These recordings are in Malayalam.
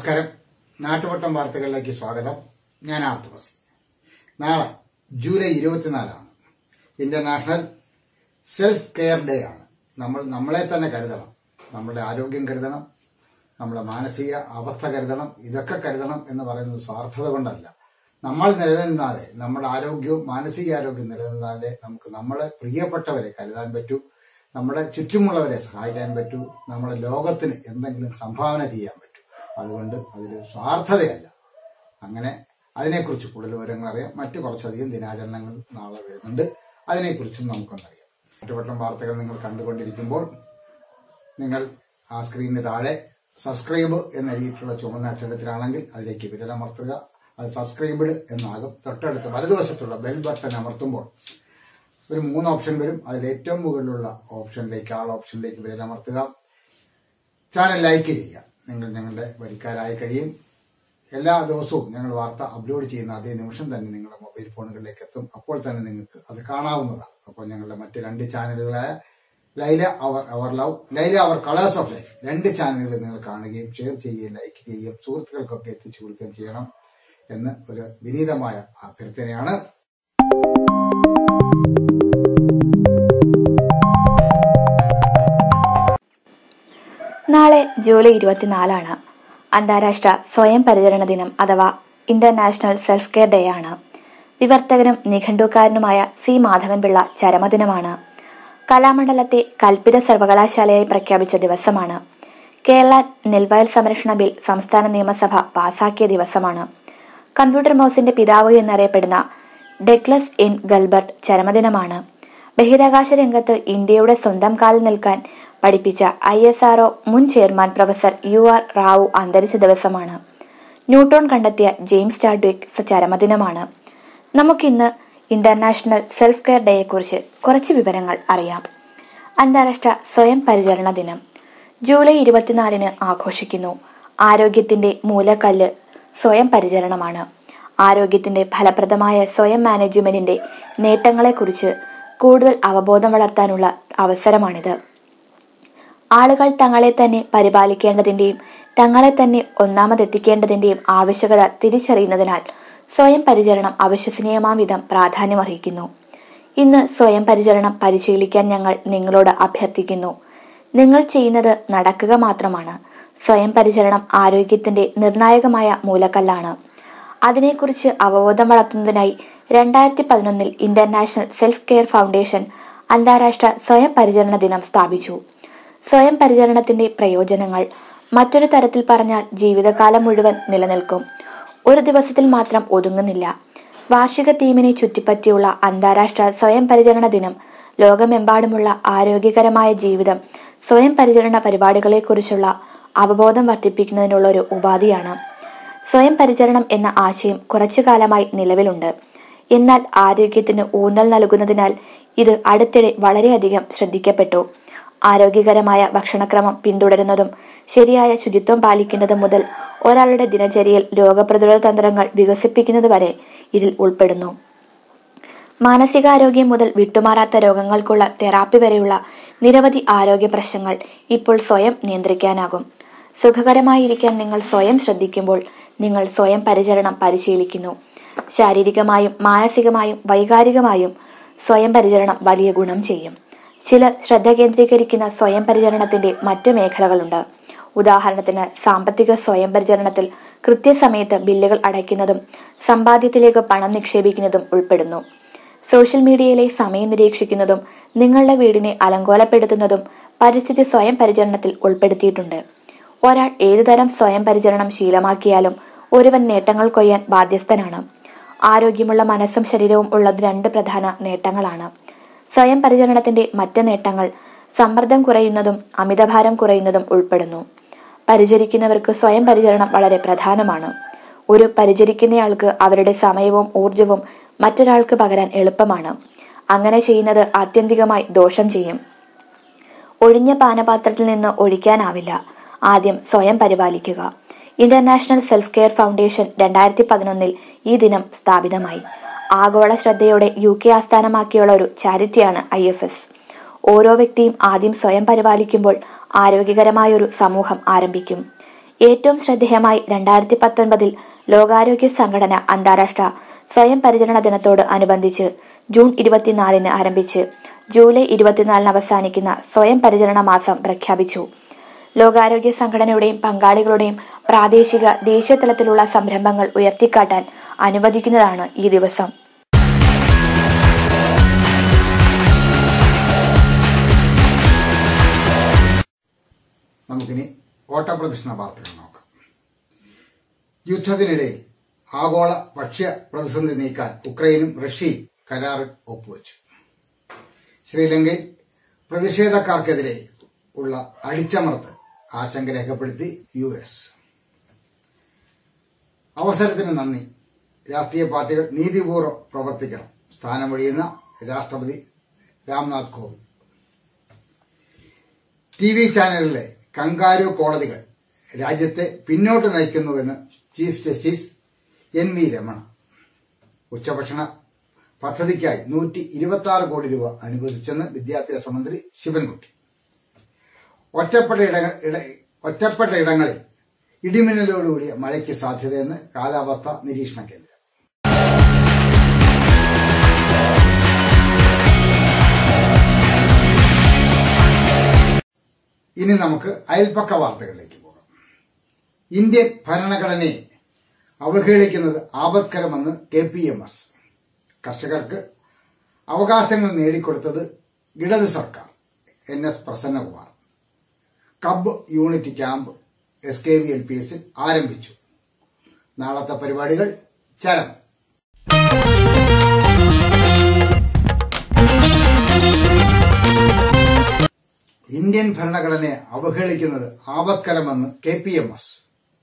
നമസ്കാരം നാട്ടുവട്ടം വാർത്തകളിലേക്ക് സ്വാഗതം ഞാൻ ആർത്തവസ് നാളെ ജൂലൈ ഇരുപത്തിനാലാണ് ഇന്റർനാഷണൽ സെൽഫ് കെയർ ഡേ ആണ് നമ്മൾ നമ്മളെ തന്നെ കരുതണം നമ്മുടെ ആരോഗ്യം കരുതണം നമ്മുടെ മാനസിക അവസ്ഥ കരുതണം ഇതൊക്കെ കരുതണം എന്ന് പറയുന്നത് സ്വാർത്ഥത കൊണ്ടല്ല നമ്മൾ നിലനിന്നാലേ നമ്മുടെ ആരോഗ്യവും മാനസികാരോഗ്യം നിലനിന്നാലേ നമുക്ക് നമ്മളെ പ്രിയപ്പെട്ടവരെ കരുതാൻ പറ്റൂ നമ്മുടെ ചുറ്റുമുള്ളവരെ സഹായിക്കാൻ പറ്റൂ നമ്മുടെ ലോകത്തിന് എന്തെങ്കിലും സംഭാവന ചെയ്യാൻ പറ്റൂ അതുകൊണ്ട് അതിൽ സ്വാർത്ഥതയല്ല അങ്ങനെ അതിനെക്കുറിച്ച് കൂടുതൽ വിവരങ്ങൾ അറിയാം മറ്റു കുറച്ചധികം ദിനാചരണങ്ങൾ നാളെ വരുന്നുണ്ട് അതിനെക്കുറിച്ചും നമുക്കൊന്നറിയാം ചുറ്റുവട്ടം വാർത്തകൾ നിങ്ങൾ കണ്ടുകൊണ്ടിരിക്കുമ്പോൾ നിങ്ങൾ ആ സ്ക്രീനിന് താഴെ സബ്സ്ക്രൈബ് എന്നെഴുതിയിട്ടുള്ള ചുവന്ന അക്ഷരത്തിലാണെങ്കിൽ അതിലേക്ക് വിരലമർത്തുക അത് സബ്സ്ക്രൈബ്ഡ് എന്നാകും തൊട്ടടുത്ത് വലതുവശത്തുള്ള ബെൽ ബട്ടൺ അമർത്തുമ്പോൾ ഒരു മൂന്ന് ഓപ്ഷൻ വരും അതിൽ ഏറ്റവും മുകളിലുള്ള ഓപ്ഷനിലേക്ക് ആൾ ഓപ്ഷനിലേക്ക് വിരലമർത്തുക ചാനൽ ലൈക്ക് ചെയ്യുക നിങ്ങൾ ഞങ്ങളുടെ വരിക്കാരായി കഴിയും എല്ലാ ദിവസവും ഞങ്ങൾ വാർത്ത അപ്ലോഡ് ചെയ്യുന്ന അതേ നിമിഷം തന്നെ നിങ്ങളുടെ മൊബൈൽ ഫോണുകളിലേക്ക് എത്തും അപ്പോൾ തന്നെ നിങ്ങൾക്ക് അത് കാണാവുന്നതാണ് അപ്പോൾ ഞങ്ങളുടെ മറ്റ് രണ്ട് ചാനലുകളായ Laila our our love Laila our colours of life രണ്ട് ചാനലുകൾ നിങ്ങൾ കാണുകയും ഷെയർ ചെയ്യുകയും ലൈക്ക് ചെയ്യുകയും സുഹൃത്തുക്കൾക്കൊക്കെ എത്തിച്ചു കൊടുക്കുകയും ചെയ്യണം എന്ന് ഒരു വിനീതമായ അഭ്യർത്ഥനയാണ് നാളെ ജൂലൈ ഇരുപത്തിനാലാണ് അന്താരാഷ്ട്ര സ്വയം പരിചരണ ദിനം അഥവാ ഇന്റർനാഷണൽ സെൽഫ് കെയർ ഡേ ആണ് വിവർത്തകനും നിഘണ്ടുക്കാരനുമായ സി മാധവൻപിള്ള ചരമദിനമാണ് കലാമണ്ഡലത്തെ കൽപ്പിത സർവകലാശാലയായി പ്രഖ്യാപിച്ച ദിവസമാണ് കേരള നെൽവയൽ സംരക്ഷണ ബിൽ സംസ്ഥാന നിയമസഭ പാസാക്കിയ ദിവസമാണ് കമ്പ്യൂട്ടർ മൗസിന്റെ പിതാവ് എന്നറിയപ്പെടുന്ന ഡെക്ലസ് ഇൻ ഗൽബർട്ട് ചരമദിനമാണ് ബഹിരാകാശ രംഗത്ത് ഇന്ത്യയുടെ സ്വന്തം കാലിൽ നിൽക്കാൻ പഠിപ്പിച്ച ഐ എസ് ആർഒ മുൻ chairman professor U R Rao അന്തരിച്ച ദിവസമാണ് ന്യൂട്രോൺ കണ്ടെത്തിയ ജെയിംസ് ചാഡ്വിക് ചരമദിനമാണ് നമുക്കിന്ന് ഇന്റർനാഷണൽ സെൽഫ് കെയർ ഡേയെക്കുറിച്ച് കുറച്ച് വിവരങ്ങൾ അറിയാം അന്താരാഷ്ട്ര സ്വയം പരിചരണ ദിനം ജൂലൈ ഇരുപത്തിനാലിന് ആഘോഷിക്കുന്നു ആരോഗ്യത്തിന്റെ മൂലക്കല്ല് സ്വയം പരിചരണമാണ് ആരോഗ്യത്തിന്റെ ഫലപ്രദമായ സ്വയം മാനേജ്മെന്റിന്റെ നേട്ടങ്ങളെക്കുറിച്ച് കൂടുതൽ അവബോധം വളർത്താനുള്ള അവസരമാണിത് ആളുകൾ തങ്ങളെ തന്നെ പരിപാലിക്കേണ്ടതിന്റെയും തങ്ങളെ തന്നെ ഒന്നാമതെത്തിക്കേണ്ടതിന്റെയും ആവശ്യകത തിരിച്ചറിയുന്നതിനാൽ സ്വയം പരിചരണം അവിശ്വസനീയമാം വിധം പ്രാധാന്യമർഹിക്കുന്നു ഇന്ന് സ്വയം പരിചരണം പരിശീലിക്കാൻ ഞങ്ങൾ നിങ്ങളോട് അഭ്യർത്ഥിക്കുന്നു നിങ്ങൾ ചെയ്യുന്നത് നടക്കുക മാത്രമാണ് സ്വയം പരിചരണം ആരോഗ്യത്തിന്റെ നിർണായകമായ മൂലക്കല്ലാണ് അതിനെക്കുറിച്ച് അവബോധം വളർത്തുന്നതിനായി രണ്ടായിരത്തി പതിനൊന്നിൽ ഇന്റർനാഷണൽ സെൽഫ് കെയർ ഫൗണ്ടേഷൻ അന്താരാഷ്ട്ര സ്വയം പരിചരണ ദിനം സ്ഥാപിച്ചു സ്വയം പരിചരണത്തിന്റെ പ്രയോജനങ്ങൾ മറ്റൊരു തരത്തിൽ പറഞ്ഞാൽ ജീവിതകാലം മുഴുവൻ നിലനിൽക്കും ഒരു ദിവസത്തിൽ മാത്രം ഒതുങ്ങുന്നില്ല വാർഷിക തീമിനെ ചുറ്റിപ്പറ്റിയുള്ള അന്താരാഷ്ട്ര സ്വയം പരിചരണ ദിനം ലോകമെമ്പാടുമുള്ള ആരോഗ്യകരമായ ജീവിതം സ്വയം പരിചരണ പരിപാടികളെക്കുറിച്ചുള്ള അവബോധം വർദ്ധിപ്പിക്കുന്നതിനുള്ള ഒരു ഉപാധിയാണ് സ്വയം പരിചരണം എന്ന ആശയം കുറച്ചു കാലമായി നിലവിലുണ്ട് എന്നാൽ ആരോഗ്യത്തിന് ഊന്നൽ നൽകുന്നതിനാൽ ഇത് അടുത്തിടെ വളരെയധികം ശ്രദ്ധിക്കപ്പെട്ടു ആരോഗ്യകരമായ ഭക്ഷണക്രമം പിന്തുടരുന്നതും ശരിയായ ശുചിത്വം പാലിക്കുന്നതും മുതൽ ഒരാളുടെ ദിനചര്യയിൽ രോഗപ്രതിരോധ തന്ത്രങ്ങൾ വികസിപ്പിക്കുന്നത് വരെ ഇതിൽ ഉൾപ്പെടുന്നു മാനസികാരോഗ്യം മുതൽ വിട്ടുമാറാത്ത രോഗങ്ങൾക്കുള്ള തെറാപ്പി വരെയുള്ള നിരവധി ആരോഗ്യ പ്രശ്നങ്ങൾ ഇപ്പോൾ സ്വയം നിയന്ത്രിക്കാനാകും സുഖകരമായിരിക്കാൻ നിങ്ങൾ സ്വയം ശ്രദ്ധിക്കുമ്പോൾ നിങ്ങൾ സ്വയം പരിചരണം പരിശീലിക്കുന്നു ശാരീരികമായും മാനസികമായും വൈകാരികമായും സ്വയം പരിചരണം വലിയ ഗുണം ചെയ്യും ചിലർ ശ്രദ്ധ കേന്ദ്രീകരിക്കുന്ന സ്വയം പരിചരണത്തിന്റെ മറ്റു മേഖലകളുണ്ട് ഉദാഹരണത്തിന് സാമ്പത്തിക സ്വയം പരിചരണത്തിൽ കൃത്യസമയത്ത് ബില്ലുകൾ അടയ്ക്കുന്നതും സമ്പാദ്യത്തിലേക്ക് പണം നിക്ഷേപിക്കുന്നതും ഉൾപ്പെടുന്നു സോഷ്യൽ മീഡിയയിലെ സമയം നിരീക്ഷിക്കുന്നതും നിങ്ങളുടെ വീടിനെ അലങ്കോലപ്പെടുത്തുന്നതും പരിസ്ഥിതി സ്വയം പരിചരണത്തിൽ ഉൾപ്പെടുത്തിയിട്ടുണ്ട് ഒരാൾ ഏതുതരം സ്വയം പരിചരണം ശീലമാക്കിയാലും ഒരുവൻ നേട്ടങ്ങൾ കൊയ്യാൻ ബാധ്യസ്ഥനാണ് ആരോഗ്യമുള്ള മനസ്സും ശരീരവും ഉള്ളത് രണ്ട് പ്രധാന നേട്ടങ്ങളാണ് സ്വയം പരിചരണത്തിന്റെ മറ്റ് നേട്ടങ്ങൾ സമ്മർദ്ദം കുറയുന്നതും അമിതഭാരം കുറയുന്നതും ഉൾപ്പെടുന്നു പരിചരിക്കുന്നവർക്ക് സ്വയം പരിചരണം വളരെ പ്രധാനമാണ് ഒരു പരിചരിക്കുന്നയാൾക്ക് അവരുടെ സമയവും ഊർജവും മറ്റൊരാൾക്ക് പകരാൻ എളുപ്പമാണ് അങ്ങനെ ചെയ്യുന്നത് ആത്യന്തികമായി ദോഷം ചെയ്യും ഒഴിഞ്ഞ പാനപാത്രത്തിൽ നിന്ന് ഒഴിക്കാനാവില്ല ആദ്യം സ്വയം പരിപാലിക്കുക ഇന്റർനാഷണൽ സെൽഫ് കെയർ ഫൗണ്ടേഷൻ രണ്ടായിരത്തി പതിനൊന്നിൽ ഈ ദിനം സ്ഥാപിതമായി ആഗോള ശ്രദ്ധയോടെ യു കെ ആസ്ഥാനമാക്കിയുള്ള ഒരു ചാരിറ്റിയാണ് ഐ എഫ് എസ് ഓരോ വ്യക്തിയും ആദ്യം സ്വയം പരിപാലിക്കുമ്പോൾ ആരോഗ്യകരമായ ഒരു സമൂഹം ആരംഭിക്കും ഏറ്റവും ശ്രദ്ധേയമായി രണ്ടായിരത്തി പത്തൊൻപതിൽ ലോകാരോഗ്യ സംഘടന അന്താരാഷ്ട്ര സ്വയം പരിചരണ ദിനത്തോട് അനുബന്ധിച്ച് ജൂൺ ഇരുപത്തിനാലിന് ആരംഭിച്ച് ജൂലൈ ഇരുപത്തിനാലിന് അവസാനിക്കുന്ന സ്വയം പരിചരണ മാസം പ്രഖ്യാപിച്ചു ലോകാരോഗ്യ സംഘടനയുടെയും പങ്കാളികളുടെയും പ്രാദേശിക ദേശീയ തലത്തിലുള്ള സംരംഭങ്ങൾ ഉയർത്തിക്കാട്ടാൻ അനുവദിക്കുന്നതാണ് ഈ ദിവസം നമുക്കിനി ഓട്ടപ്രദക്ഷിണ വാർത്തകൾ നോക്കാം യുദ്ധത്തിനിടയിൽ ആഗോള ഭക്ഷ്യ പ്രതിസന്ധി നീക്കാൻ ഉക്രൈനും റഷ്യയും കരാറിൽ ഒപ്പുവച്ചു ശ്രീലങ്കയിൽ പ്രതിഷേധക്കാർക്കെതിരെ ഉള്ള അടിച്ചമർത്ത് ആശങ്ക രേഖപ്പെടുത്തി യു എസ് അവസരത്തിന് നന്ദി രാഷ്ട്രീയ പാർട്ടികൾ നീതിപൂർവ്വം പ്രവർത്തിക്കണം സ്ഥാനമൊഴിയുന്ന രാഷ്ട്രപതി രാംനാഥ് കോവിന്ദ് ടി വി ചാനലിലെ കങ്കാരു കോടതികൾ രാജ്യത്തെ പിന്നോട്ട് നയിക്കുന്നുവെന്ന് chief justice N V Ramana ഉച്ചഭക്ഷണ പദ്ധതിക്കായി നൂറ്റി ഇരുപത്തി ആറ് കോടി രൂപ അനുവദിച്ചെന്ന് വിദ്യാഭ്യാസ മന്ത്രി ശിവൻകുട്ടി ഒറ്റപ്പെട്ട ഇടങ്ങൾ ഇട- ഒറ്റപ്പെട്ട ഇടങ്ങളിൽ ഇടിമിന്നലോടുകൂടിയ മഴയ്ക്ക് സാധ്യതയെന്ന് കാലാവസ്ഥാ നിരീക്ഷണ കേന്ദ്രം ഇനി നമുക്ക് അയൽപ്പക്ക വാർത്തകളിലേക്ക് പോകാം ഇന്ത്യൻ ഭരണഘടനയെ അവഹേളിക്കുന്നത് ആപത്കരമെന്ന് കെ പി എം എസ് കർഷകർക്ക് അവകാശങ്ങൾ നേടിക്കൊടുത്തത് ഇടത് സർക്കാർ N S Prasannakumar cub unit camp S K V L P എസിൽ ആരംഭിച്ചു നാളത്തെ പരിപാടികൾ ചരം ഇന്ത്യൻ ഭരണഘടനയെ അവഹേളിക്കുന്നത് ആപത്കരമെന്ന് K P M S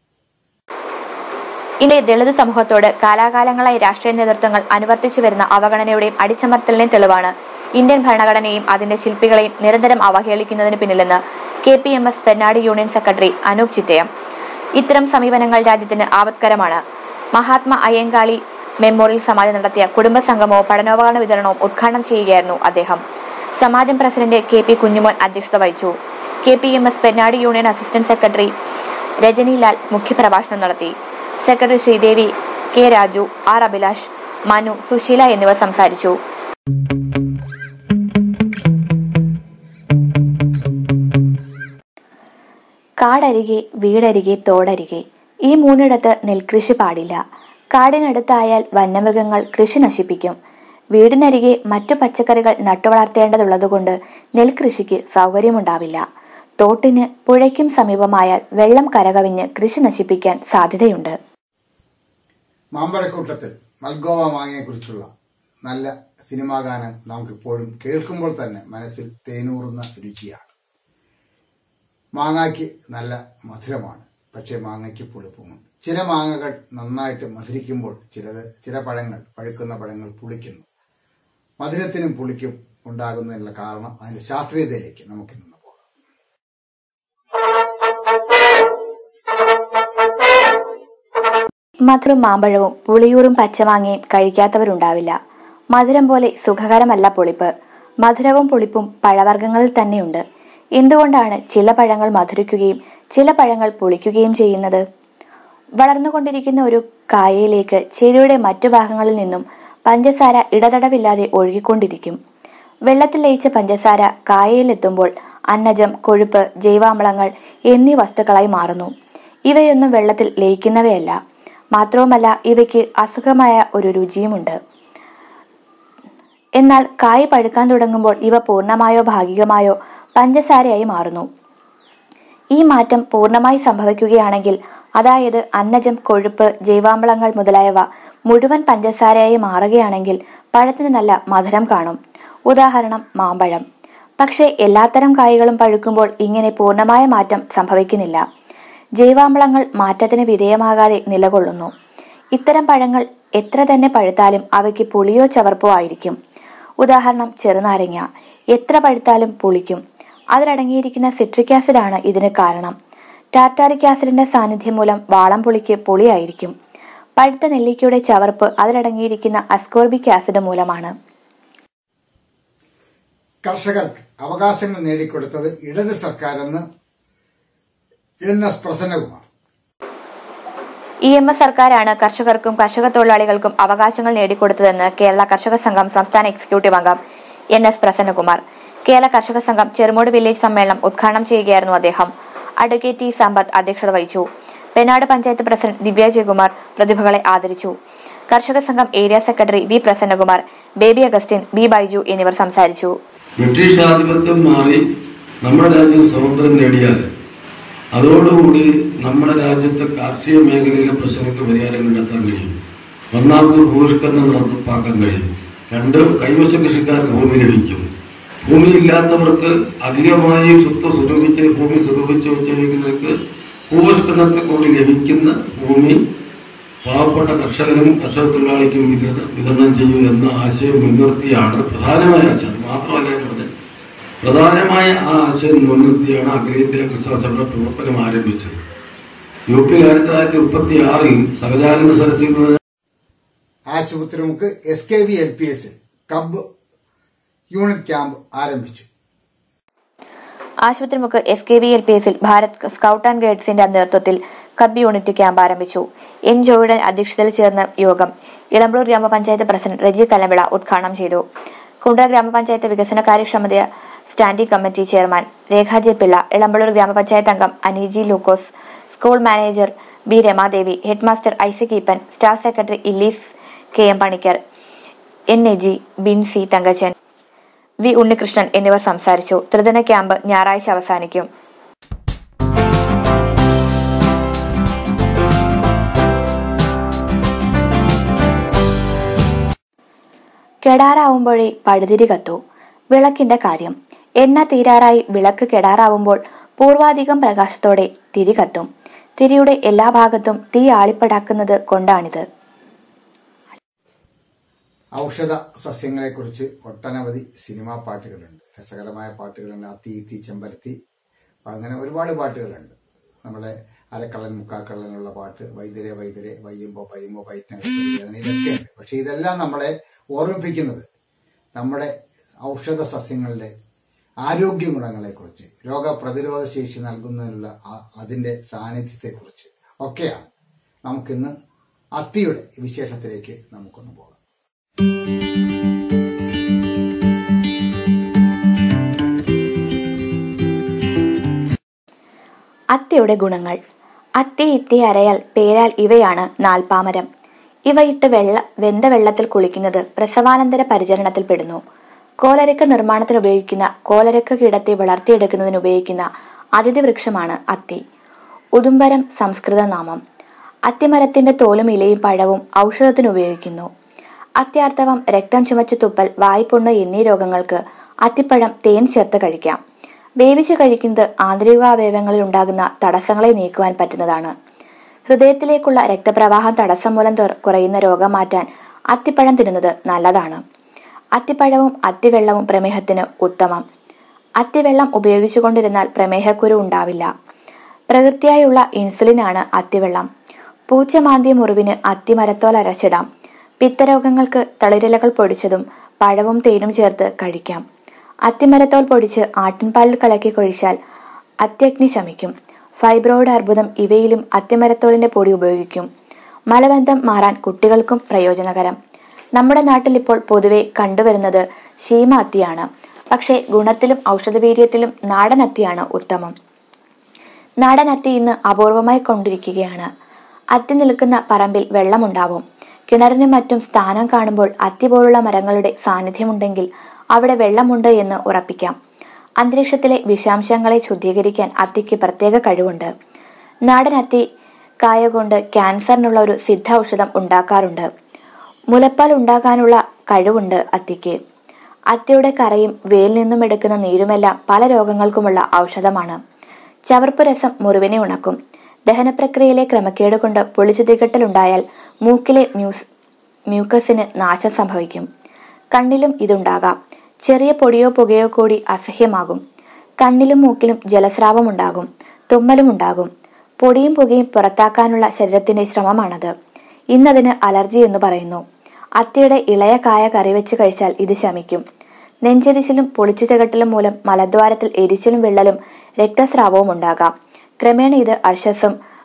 India Dalit സമൂഹത്തോട് കാലാകാലങ്ങളായി രാഷ്ട്രീയ നേതൃത്വങ്ങൾ അനുവർത്തിച്ചു വരുന്ന അവഗണനയുടെയും അടിച്ചമർത്തലിന്റെയും തെളിവാണ് ഇന്ത്യൻ ഭരണഘടനയും അതിന്റെ ശില്പികളെയും നിരന്തരം അവഹേളിക്കുന്നതിന് പിന്നിലെന്ന് K P M S Pennad union secretary Anoop Chittayam ഇത്തരം സമീപനങ്ങൾ രാജ്യത്തിന് ആപത്കരമാണ് മഹാത്മാ അയ്യങ്കാളി മെമ്മോറിയൽ സമാജം നടത്തിയ കുടുംബ സംഗമവും പഠനോപകരണ വിതരണവും ഉദ്ഘാടനം ചെയ്യുകയായിരുന്നു അദ്ദേഹം സമാജം പ്രസിഡന്റ് കെ പി കുഞ്ഞുമോൻ അധ്യക്ഷത വഹിച്ചു K P M S Pennad union assistant secretary Rajanilal മുഖ്യപ്രഭാഷണം നടത്തി secretary Sreedevi K Raju R Abhilash Manu Susheela എന്നിവർ സംസാരിച്ചു കാടരികെ വീടരികെ തോടരികെ ഈ മൂന്നിടത്ത് നെൽകൃഷി പാടില്ല കാടിനടുത്തായാൽ വന്യമൃഗങ്ങൾ കൃഷി നശിപ്പിക്കും വീടിനരികെ മറ്റു പച്ചക്കറികൾ നട്ടുവളർത്തേണ്ടതുള്ളതുകൊണ്ട് നെൽകൃഷിക്ക് സൗകര്യമുണ്ടാവില്ല തോട്ടിന് പുഴയ്ക്കും സമീപമായാൽ വെള്ളം കരകവിഞ്ഞ് കൃഷി നശിപ്പിക്കാൻ സാധ്യതയുണ്ട് മാമ്പഴക്കൂട്ടത്തിൽ മൽഗോവ മാങ്ങയെക്കുറിച്ചുള്ള നല്ല സിനിമാ ഗാനം നമുക്കിപ്പോഴും കേൾക്കുമ്പോൾ തന്നെ മനസ്സിൽ തേനൂറുന്ന രുചിയാണ് മാങ്ങയ്ക്ക് നല്ല മധുരമാണ് പക്ഷേ മാങ്ങയ്ക്ക് പുളിപ്പുമുണ്ട് ചില മാങ്ങകൾ നന്നായിട്ട് മധുരിക്കുമ്പോൾ ചിലത് ചില പഴങ്ങൾ പഴുക്കുന്ന പഴങ്ങൾ പുളിക്കുന്നു മധുരത്തിനും പുളിക്കും ഉണ്ടാകുന്നതിനുള്ള കാരണം അതിന്റെ ശാസ്ത്രീയതയിലേക്ക് നമുക്ക് നിന്ന് പോകാം മധുരം മാമ്പഴവും പുളിയൂറും പച്ചമാങ്ങയും കഴിക്കാത്തവരുണ്ടാവില്ല മധുരം പോലെ സുഖകരമല്ല പുളിപ്പ് മധുരവും പുളിപ്പും പഴവർഗ്ഗങ്ങളിൽ തന്നെയുണ്ട് എന്തുകൊണ്ടാണ് ചില പഴങ്ങൾ മധുരിക്കുകയും ചില പഴങ്ങൾ പുളിക്കുകയും ചെയ്യുന്നത് വളർന്നുകൊണ്ടിരിക്കുന്ന ഒരു കായയിലേക്ക് ചെടിയുടെ മറ്റു ഭാഗങ്ങളിൽ നിന്നും പഞ്ചസാര ഇടതടവില്ലാതെ ഒഴുകിക്കൊണ്ടിരിക്കും വെള്ളത്തിൽ ലയിച്ച പഞ്ചസാര കായയിലെത്തുമ്പോൾ അന്നജം കൊഴുപ്പ് ജൈവാമ്ലങ്ങൾ എന്നീ വസ്തുക്കളായി മാറുന്നു ഇവയൊന്നും വെള്ളത്തിൽ ലയിക്കുന്നവയല്ല മാത്രവുമല്ല ഇവയ്ക്ക് അസുഖമായ ഒരു രുചിയുമുണ്ട് എന്നാൽ കായ് പഴുക്കാൻ തുടങ്ങുമ്പോൾ ഇവ പൂർണ്ണമായോ ഭാഗികമായോ പഞ്ചസാരയായി മാറുന്നു ഈ മാറ്റം പൂർണ്ണമായി സംഭവിക്കുകയാണെങ്കിൽ അതായത് അന്നജം കൊഴുപ്പ് ജൈവാമ്ലങ്ങൾ മുതലായവ മുഴുവൻ പഞ്ചസാരയായി മാറുകയാണെങ്കിൽ പഴത്തിന് നല്ല മധുരം കാണും ഉദാഹരണം മാമ്പഴം പക്ഷേ എല്ലാത്തരം കായ്കളും പഴുക്കുമ്പോൾ ഇങ്ങനെ പൂർണ്ണമായ മാറ്റം സംഭവിക്കുന്നില്ല ജൈവാമ്ലങ്ങൾ മാറ്റത്തിന് വിധേയമാകാതെ നിലകൊള്ളുന്നു ഇത്തരം പഴങ്ങൾ എത്ര തന്നെ പഴുത്താലും അവയ്ക്ക് പുളിയോ ചവർപ്പോ ആയിരിക്കും ഉദാഹരണം ചെറുനാരങ്ങ എത്ര പഴുത്താലും പുളിക്കും അതിലടങ്ങിയിരിക്കുന്ന സിട്രിക് ആസിഡ് ആണ് ഇതിന് കാരണം ടാറ്റാറിക് ആസിഡിന്റെ സാന്നിധ്യം മൂലം വാളം പുളിക്ക് പുളിയായിരിക്കും പഴുത്ത നെല്ലിക്കയുടെ ചവർപ്പ് അതിലടങ്ങിയിരിക്കുന്ന അസ്കോർബിക് ആസിഡ് മൂലമാണ് കർഷകർക്ക് അവകാശങ്ങൾ നേടിക്കൊടുത്തത് ഇടത് സർക്കാരെന്ന് N S Prasannakumar E M S സർക്കാരാണ് കർഷകർക്കും കർഷക തൊഴിലാളികൾക്കും അവകാശങ്ങൾ നേടിക്കൊടുത്തതെന്ന് കേരള കർഷക സംഘം സംസ്ഥാന എക്സിക്യൂട്ടീവ് അംഗം എൻ എസ് പ്രസന്നകുമാർ കേരള കർഷക സംഘം ചെറുമൂട് വില്ലേജ് സമ്മേളനം ഉദ്ഘാടനം ചെയ്യുകയായിരുന്നു അദ്ദേഹം അഡ്വക്കേറ്റ് ടി സമ്പത്ത് അധ്യക്ഷത വഹിച്ചു പെനാട് പഞ്ചായത്ത് പ്രസിഡന്റ് ദിവ്യ ജയകുമാർ പ്രതിഭകളെ ആദരിച്ചു കർഷക സംഘം area secretary V Prasannakumar Baby Augustine B Baiju എന്നിവർ സംസാരിച്ചു ബ്രിട്ടീഷ് ആധിപത്യം മാറി നമ്മുടെ രാജ്യം സ്വാതന്ത്ര്യം നേടിയാൽ അതോടുകൂടി നമ്മുടെ രാജ്യത്തെ കാർഷിക മേഖലയിലെ പ്രശ്നങ്ങൾക്ക് പരിഹാരം കണ്ടെത്താൻ കഴിയും ഒന്നാമത് ഭൂഷ്കരണം നടപ്പാക്കാൻ കഴിയും രണ്ട് കൈവശ കൃഷിക്കാർക്ക് ഭൂമി ലഭിക്കും ഭൂമി ഇല്ലാത്തവർക്ക് അധികമായി സ്വത്ത് സ്വരൂപിച്ച് ഭൂമി സ്വരൂപിച്ച് വെച്ചിരിക്കുന്നവർക്ക് ഭൂപരിഷ്കരണത്തിൽ കൂടി ലഭിക്കുന്ന ഭൂമി പാവപ്പെട്ട കർഷകനും കർഷക തൊഴിലാളിക്കും വിതരണം വിതരണം ചെയ്യൂ എന്ന ആശയം മുൻനിർത്തിയാണ് പ്രധാനമായ ആശയം അത് മാത്രമല്ല ഞാൻ പറഞ്ഞത് പ്രധാനമായ ആ ആശയം മുൻനിർത്തിയാണ് അഖിലേന്ത്യാ കർഷക സഭയുടെ പ്രവർത്തനം ആരംഭിച്ചത് യു പിയിൽ ആയിരത്തി തൊള്ളായിരത്തി മുപ്പത്തി ആറിൽ സഹജാനന്ദ സരസിൽ നിന്ന് ആശുപത്രി മുക്ക് S K V L P എസിൽ കബ് യൂണിറ്റ് ക്യാമ്പ് ആരംഭിച്ചു ആശുപത്രിമുക്ക് S K V L P എസിൽ ഭാരത് സ്കൗട്ട് ആൻഡ് ഗൈഡ്സിന്റെ നേതൃത്വത്തിൽ കബ് യൂണിറ്റ് ക്യാമ്പ് ആരംഭിച്ചു എൻ ജോയുടെ അധ്യക്ഷതയിൽ ചേർന്ന യോഗം ഇളമ്പളൂർ ഗ്രാമപഞ്ചായത്ത് പ്രസിഡന്റ് റജി കലവിള ഉദ്ഘാടനം ചെയ്തു കുണ്ടറ ഗ്രാമപഞ്ചായത്ത് വികസന കാര്യക്ഷമത standing committee chairman Rekha J Pillai Elampaloor ഗ്രാമപഞ്ചായത്ത് അംഗം Aneeji Lukose school manager B Ramadevi headmaster Isaac Eapen staff secretary Illees K M Panicker N A G Binsi Thankachan V Unnikrishnan എന്നിവർ സംസാരിച്ചു ത്രിദിന ക്യാമ്പ് ഞായറാഴ്ച അവസാനിക്കും കെടാറാവുമ്പോഴേ പഴുതിരി കത്തു വിളക്കിന്റെ കാര്യം എണ്ണ തീരാറായി വിളക്ക് കെടാറാവുമ്പോൾ പൂർവാധികം പ്രകാശത്തോടെ തിരി കത്തും തിരിയുടെ എല്ലാ ഭാഗത്തും തീ ആളിപ്പടാക്കുന്നത് കൊണ്ടാണിത് ഔഷധ സസ്യങ്ങളെക്കുറിച്ച് ഒട്ടനവധി സിനിമാ പാട്ടുകളുണ്ട് രസകരമായ പാട്ടുകളുണ്ട് ആ തീ തീ ചെമ്പരത്തി അങ്ങനെ ഒരുപാട് പാട്ടുകളുണ്ട് നമ്മളെ അരക്കള്ളൻ മുക്കാക്കള്ളനുള്ള പാട്ട് വൈദ്യരെ വൈദ്യരെ വയ്യുമ്പോ പയ്യുമ്പോ പയറ്റിനകത്ത് ഇതൊക്കെയുണ്ട് പക്ഷെ ഇതെല്ലാം നമ്മളെ ഓർമ്മിപ്പിക്കുന്നത് നമ്മുടെ ഔഷധ സസ്യങ്ങളുടെ ആരോഗ്യ ഗുണങ്ങളെക്കുറിച്ച് രോഗപ്രതിരോധ ശേഷി നൽകുന്നതിനുള്ള ആ- അതിന്റെ സാന്നിധ്യത്തെക്കുറിച്ച് ഒക്കെയാണ് നമുക്കിന്ന് അത്തിയുടെ വിശേഷത്തിലേക്ക് നമുക്കൊന്ന് പോകാം അത്തിയുടെ ഗുണങ്ങൾ അത്തി ഇത്തി അരയാൽ പേരാൽ ഇവയാണ് നാൽപ്പാമരം ഇവ ഇട്ട് വെള്ള വെന്ത വെള്ളത്തിൽ കുളിക്കുന്നത് പ്രസവാനന്തര പരിചരണത്തിൽ പെടുന്നു കോലരക്ക നിർമ്മാണത്തിന് ഉപയോഗിക്കുന്ന കോലരക്ക കിടത്തി വളർത്തിയെടുക്കുന്നതിന് ഉപയോഗിക്കുന്ന അതിഥി വൃക്ഷമാണ് അത്തി ഉദുംബരം സംസ്കൃത നാമം അത്തിമരത്തിന്റെ തോലും ഇലയും പഴവും ഔഷധത്തിന് ഉപയോഗിക്കുന്നു അത്യാർത്തവം രക്തം ചുമച്ച് തുപ്പൽ വായ്പുണ്ണ് എന്നീ രോഗങ്ങൾക്ക് അത്തിപ്പഴം തേൻ ചേർത്ത് കഴിക്കാം വേവിച്ച് കഴിക്കുന്നത് ആന്തരികാവയവങ്ങളിൽ ഉണ്ടാകുന്ന തടസ്സങ്ങളെ നീക്കുവാൻ പറ്റുന്നതാണ് ഹൃദയത്തിലേക്കുള്ള രക്തപ്രവാഹം തടസ്സം മൂലം തൊ- കുറയുന്ന രോഗം മാറ്റാൻ അത്തിപ്പഴം തിന്നുന്നത് നല്ലതാണ് അത്തിപ്പഴവും അത്തിവെള്ളവും പ്രമേഹത്തിന് ഉത്തമം അത്തിവെള്ളം ഉപയോഗിച്ചുകൊണ്ടിരുന്നാൽ പ്രമേഹക്കുരു ഉണ്ടാവില്ല പ്രകൃതിയായുള്ള ഇൻസുലിനാണ് അത്തിവെള്ളം പൂച്ചമാന്തിയ മുറിവിന് അത്തിമരത്തോൽ അരച്ചിടാം പിത്തരോഗങ്ങൾക്ക് തളിരിലകൾ പൊടിച്ചതും പഴവും തേനും ചേർത്ത് കഴിക്കാം അത്തിമരത്തോൽ പൊടിച്ച് ആട്ടിൻപാലിൽ കലക്കി കൊഴിച്ചാൽ അത്യഗ്നി ശമിക്കും ഫൈബ്രോയിഡ് അർബുദം ഇവയിലും അത്തിമരത്തോലിന്റെ പൊടി ഉപയോഗിക്കും മലബന്ധം മാറാൻ കുട്ടികൾക്കും പ്രയോജനകരം നമ്മുടെ നാട്ടിൽ ഇപ്പോൾ പൊതുവെ കണ്ടുവരുന്നത് ശീമ അത്തിയാണ് പക്ഷേ ഗുണത്തിലും ഔഷധവീര്യത്തിലും നാടൻ അത്തിയാണ് ഉത്തമം നാടൻ അത്തി ഇന്ന് അപൂർവമായി കൊണ്ടിരിക്കുകയാണ് അത്തി നിൽക്കുന്ന പറമ്പിൽ വെള്ളമുണ്ടാവും കിണറിനും മറ്റും സ്ഥാനം കാണുമ്പോൾ അത്തി പോലുള്ള മരങ്ങളുടെ സാന്നിധ്യമുണ്ടെങ്കിൽ അവിടെ വെള്ളമുണ്ട് എന്ന് ഉറപ്പിക്കാം അന്തരീക്ഷത്തിലെ വിഷാംശങ്ങളെ ശുദ്ധീകരിക്കാൻ അത്തിക്ക് പ്രത്യേക കഴിവുണ്ട് നാടൻ അത്തി കായ കൊണ്ട് ക്യാൻസറിനുള്ള ഒരു സിദ്ധ ഔഷധം ഉണ്ടാക്കാറുണ്ട് മുലപ്പാൽ ഉണ്ടാക്കാനുള്ള കഴിവുണ്ട് അത്തിക്ക് അത്തിയുടെ കറയും വേലിൽ നിന്നും എടുക്കുന്ന നീരുമെല്ലാം പല രോഗങ്ങൾക്കുമുള്ള ഔഷധമാണ് ചവർപ്പ് രസം മുറിവിനെ ഉണക്കും ദഹനപ്രക്രിയയിലെ ക്രമക്കേട് കൊണ്ട് പൊളിച്ചു തികട്ടലുണ്ടായാൽ മൂക്കിലെ മ്യൂസ് മ്യൂക്കസിന് നാശം സംഭവിക്കും കണ്ണിലും ഇതുണ്ടാകാം ചെറിയ പൊടിയോ പുകയോ കൂടി അസഹ്യമാകും കണ്ണിലും മൂക്കിലും ജലസ്രാവം ഉണ്ടാകും തുമ്മലും ഉണ്ടാകും പൊടിയും പുകയും പുറത്താക്കാനുള്ള ശരീരത്തിന്റെ ശ്രമമാണത് ഇന്നതിന് അലർജി എന്ന് പറയുന്നു അത്തിയുടെ ഇളയ കായ കറി വെച്ച് കഴിച്ചാൽ ഇത് ശമിക്കും നെഞ്ചെരിച്ചിലും പൊളിച്ചു തികട്ടലും മൂലം മലദ്വാരത്തിൽ എരിച്ചിലും വിള്ളലും രക്തസ്രാവവും ഉണ്ടാകാം ക്രമേണ ഇത് അർശസും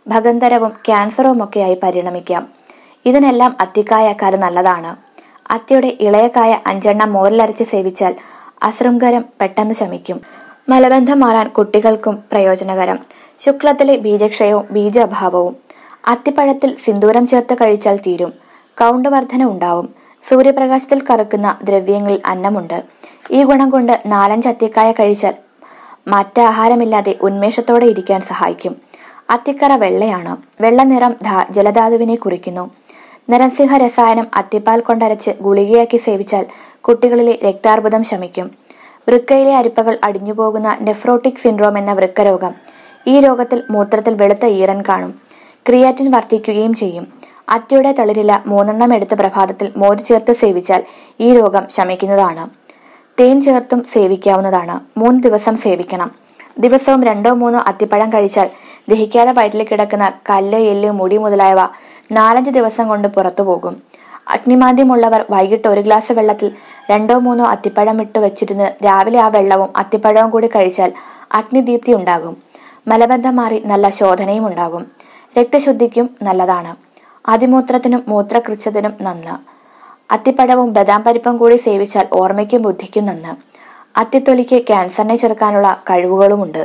ഭഗന്തരവും ക്യാൻസറുമൊക്കെയായി പരിണമിക്കാം ഇതിനെല്ലാം അത്തിക്കായക്കാര് നല്ലതാണ് അത്തിയുടെ ഇളയ കായ അഞ്ചെണ്ണം മോരിലരച്ച് സേവിച്ചാൽ അശൃംഗരം പെട്ടെന്ന് ശമിക്കും മലബന്ധം മാറാൻ കുട്ടികൾക്കും പ്രയോജനകരം ശുക്ലത്തിലെ ബീജക്ഷയവും ബീജാഭാവവും അത്തിപ്പഴത്തിൽ സിന്ദൂരം ചേർത്ത് കഴിച്ചാൽ തീരും കൗണ്ട് വർധന ഉണ്ടാവും സൂര്യപ്രകാശത്തിൽ കറക്കുന്ന ദ്രവ്യങ്ങളിൽ അന്നമുണ്ട് ഈ ഗുണം കൊണ്ട് നാലഞ്ച് അത്തിക്കായ കഴിച്ചാൽ മറ്റാഹാരമില്ലാതെ ഉന്മേഷത്തോടെ ഇരിക്കാൻ സഹായിക്കും അത്തിക്കറ വെള്ളയാണ് വെള്ള നിറം ധാ- ജലധാതുവിനെ കുറിക്കുന്നു നിരസിംഹ രസായനം അത്തിപ്പാൽ കൊണ്ടരച്ച് ഗുളികയാക്കി സേവിച്ചാൽ കുട്ടികളിലെ രക്താർബുദം ശമിക്കും വൃക്കയിലെ അരിപ്പകൾ അടിഞ്ഞുപോകുന്ന നെഫ്രോട്ടിക് സിൻഡ്രോം എന്ന വൃക്കരോഗം ഈ രോഗത്തിൽ മൂത്രത്തിൽ വെളുത്ത ഈറൻ കാണും ക്രിയാറ്റിൻ വർദ്ധിക്കുകയും ചെയ്യും അത്തിയുടെ തളിരില മൂന്നെണ്ണം എടുത്ത് പ്രഭാതത്തിൽ മോര് ചേർത്ത് സേവിച്ചാൽ ഈ രോഗം ശമിക്കുന്നതാണ് തേൻ ചേർത്തും സേവിക്കാവുന്നതാണ് മൂന്ന് ദിവസം സേവിക്കണം ദിവസവും രണ്ടോ മൂന്നോ അത്തിപ്പഴം കഴിച്ചാൽ ദഹിക്കാതെ വയറ്റിൽ കിടക്കുന്ന കല്ല് എല്ല് മുടി മുതലായവ നാലഞ്ച് ദിവസം കൊണ്ട് പുറത്തു പോകും അഗ്നിമാന്ദ്യമുള്ളവർ വൈകിട്ട് ഒരു ഗ്ലാസ് വെള്ളത്തിൽ രണ്ടോ മൂന്നോ അത്തിപ്പഴം ഇട്ട് വെച്ചിരുന്ന് രാവിലെ ആ വെള്ളവും അത്തിപ്പഴവും കൂടി കഴിച്ചാൽ അഗ്നിദീപ്തി ഉണ്ടാകും മലബന്ധം മാറി നല്ല ശോധനയും ഉണ്ടാകും രക്തശുദ്ധിക്കും നല്ലതാണ് അതിമൂത്രത്തിനും മൂത്രകൃച്ഛത്തിനും നന്ന് അത്തിപ്പഴവും ബദാം പരിപ്പും കൂടി സേവിച്ചാൽ ഓർമ്മയ്ക്കും ബുദ്ധിക്കും നന്ന് അത്തിത്തൊലിക്ക് ക്യാൻസറിനെ ചെറുക്കാനുള്ള കഴിവുകളുമുണ്ട്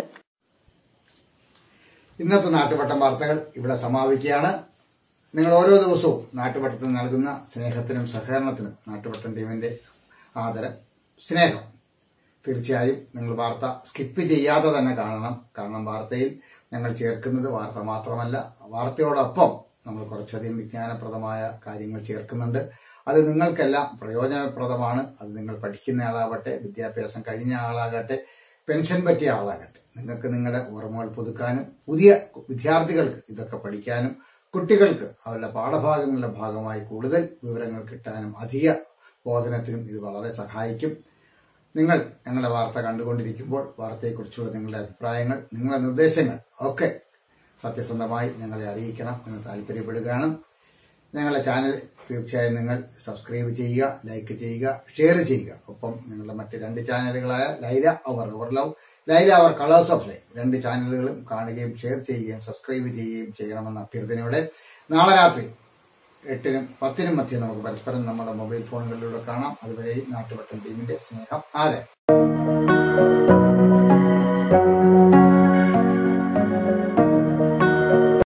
ഇന്നത്തെ നാട്ടുപട്ടം വാർത്തകൾ ഇവിടെ സമാപിക്കുകയാണ് നിങ്ങൾ ഓരോ ദിവസവും നാട്ടുപട്ടത്തിന് നൽകുന്ന സ്നേഹത്തിനും സഹകരണത്തിനും നാട്ടുപട്ടം ടീമിന്റെ ആദരം സ്നേഹം തീർച്ചയായും നിങ്ങൾ വാർത്ത സ്കിപ്പ് ചെയ്യാതെ തന്നെ കാണണം കാരണം വാർത്തയിൽ ഞങ്ങൾ ചേർക്കുന്നത് വാർത്ത മാത്രമല്ല വാർത്തയോടൊപ്പം നമ്മൾ കുറച്ചധികം വിജ്ഞാനപ്രദമായ കാര്യങ്ങൾ ചേർക്കുന്നുണ്ട് അത് നിങ്ങൾക്കെല്ലാം പ്രയോജനപ്രദമാണ് അത് നിങ്ങൾ പഠിക്കുന്ന ആളാവട്ടെ വിദ്യാഭ്യാസം കഴിഞ്ഞ ആളാകട്ടെ പെൻഷൻ പറ്റിയ ആളാകട്ടെ നിങ്ങൾക്ക് നിങ്ങളുടെ ഓർമ്മകൾ പുതുക്കാനും പുതിയ വിദ്യാർത്ഥികൾക്ക് ഇതൊക്കെ പഠിക്കാനും കുട്ടികൾക്ക് അവരുടെ പാഠഭാഗങ്ങളുടെ ഭാഗമായി കൂടുതൽ വിവരങ്ങൾ കിട്ടാനും അധിക ബോധനത്തിനും ഇത് വളരെ സഹായിക്കും നിങ്ങൾ ഞങ്ങളുടെ വാർത്ത കണ്ടുകൊണ്ടിരിക്കുമ്പോൾ വാർത്തയെക്കുറിച്ചുള്ള നിങ്ങളുടെ അഭിപ്രായങ്ങൾ നിങ്ങളുടെ നിർദ്ദേശങ്ങൾ ഒക്കെ സത്യസന്ധമായി ഞങ്ങളെ അറിയിക്കണം എന്ന് താല്പര്യപ്പെടുകയാണ് ഞങ്ങളുടെ ചാനൽ തീർച്ചയായും നിങ്ങൾ സബ്സ്ക്രൈബ് ചെയ്യുക ലൈക്ക് ചെയ്യുക ഷെയർ ചെയ്യുക ഒപ്പം നിങ്ങളുടെ മറ്റ് രണ്ട് ചാനലുകളായ Laila our our love Laila our colours of life രണ്ട് ചാനലുകളും കാണുകയും ഷെയർ ചെയ്യുകയും സബ്സ്ക്രൈബ് ചെയ്യുകയും ചെയ്യണമെന്ന അഭ്യർത്ഥനയോടെ നാളെ രാത്രി എട്ടിനും പത്തിനും മധ്യം നമുക്ക് പരസ്പരം നമ്മുടെ മൊബൈൽ ഫോണുകളിലൂടെ കാണാം അതുവരെയും നാട്ടുവട്ടം ടീമിന്റെ സ്നേഹം ആദരം